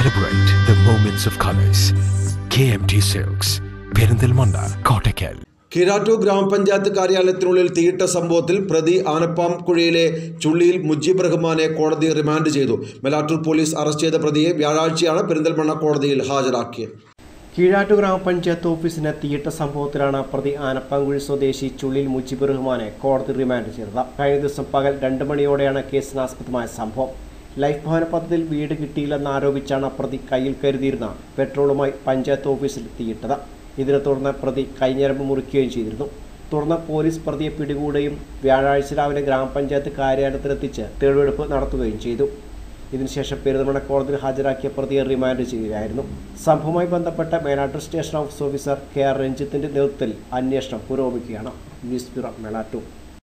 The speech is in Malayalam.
Celebrate the moments of colors. KMT Silks, Perinthalmanna Kottakkal Keezhattoor ഗ്രാമപഞ്ചായത്ത് കാര്യാലയത്തിനുള്ളിൽ തീയിട്ട സംഭവത്തിൽ പ്രതി ആനപ്പാം കുഴിയിലെ ചുള്ളിയിൽ മുജീബ് റഹ്മാനെ കോടതി റിമാൻഡ് ചെയ്തു മെലാറ്റൂർ പോലീസ് അറസ്റ്റ് ചെയ്ത പ്രതിയെ വ്യാഴാഴ്ചയാണ് പെരിന്തൽമണ്ണ കോടതിയിൽ ഹാജരാക്കിയത് കീഴാറ്റു ഗ്രാമപഞ്ചായത്ത് ഓഫീസിന് തീയിട്ട സംഭവത്തിലാണ് പ്രതി ആനപ്പാങ്കുഴി സ്വദേശി ചുള്ളിൽ മുജിബുർ റഹ്മാനെ കോടതി റിമാൻഡ് ചെയ്തത് കഴിഞ്ഞ ദിവസം പകൽ രണ്ട് മണിയോടെയാണ് കേസിനാസ്പദമായ സംഭവം ലൈഫ് ഭവന പദ്ധതിയിൽ വീട് കിട്ടിയില്ലെന്ന് ആരോപിച്ചാണ് പ്രതി കയ്യിൽ കരുതിയിരുന്ന പെട്രോളുമായി പഞ്ചായത്ത് ഓഫീസിൽ തീയിട്ടത് ഇതിനെ തുടർന്ന് പ്രതി കൈഞ്ഞരമ്പ് മുറിക്കുകയും ചെയ്തിരുന്നു തുടർന്ന് പോലീസ് പ്രതിയെ പിടികൂടുകയും വ്യാഴാഴ്ച രാവിലെ ഗ്രാമപഞ്ചായത്ത് കാര്യാലയത്തിലെത്തിച്ച് തെളിവെടുപ്പ് നടത്തുകയും ചെയ്തു ഇതിനുശേഷം പെരുന്തൽമണ്ണ കോടതിയിൽ ഹാജരാക്കിയ പ്രതിയെ റിമാൻഡ് ചെയ്യുകയായിരുന്നു സംഭവവുമായി ബന്ധപ്പെട്ട Melattur station house officer K R രഞ്ജിത്തിന്റെ നേതൃത്വത്തിൽ അന്വേഷണം പുരോഗമിക്കുകയാണ് ന്യൂസ് ബ്യൂറോ മേലാറ്റൂർ